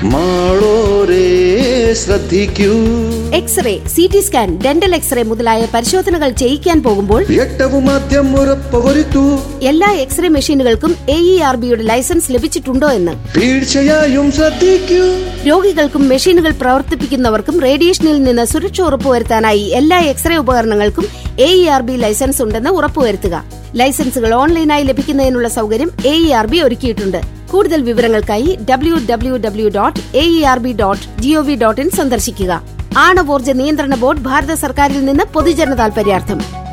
മാളോരേ ശ്രദ്ധിക്കൂ x-ray C T scan dental x-ray മുതലായ പരിശോധനകൾ ചെയ്യിക്കാൻ പോകുമ്പോൾ ഏറ്റവും ആദ്യം ഉറപ്പുവരുത്തൂ എല്ലാ എക്സ്റേ മെഷീനുകൾക്കും എ ഇ ആർ ബിയുടെ ലൈസൻസ് ലഭിച്ചിട്ടുണ്ടോ എന്ന് തീർച്ചയായും ശ്രദ്ധിക്കൂ രോഗികൾക്കും മെഷീനുകൾ പ്രവർത്തിപ്പിക്കുന്നവർക്കും റേഡിയേഷനിൽ നിന്ന് സുരക്ഷ ഉറപ്പുവരുത്താനായി എല്ലാ എക്സ്റേ ഉപകരണങ്ങൾക്കും A E R B licence ഉണ്ടെന്ന് ഉറപ്പുവരുത്തുക ലൈസൻസുകൾ ഓൺലൈനായി ലഭിക്കുന്നതിനുള്ള സൗകര്യം എ ഇ ആർ ബി ഒരുക്കിയിട്ടുണ്ട് കൂടുതൽ വിവരങ്ങൾക്കായി W W W dot A E R B dot G O V dot in സന്ദർശിക്കുക ആണവോർജ നിയന്ത്രണ ബോർഡ് ഭാരത സർക്കാരിൽ നിന്ന് പൊതുജന താൽപര്യാർത്ഥം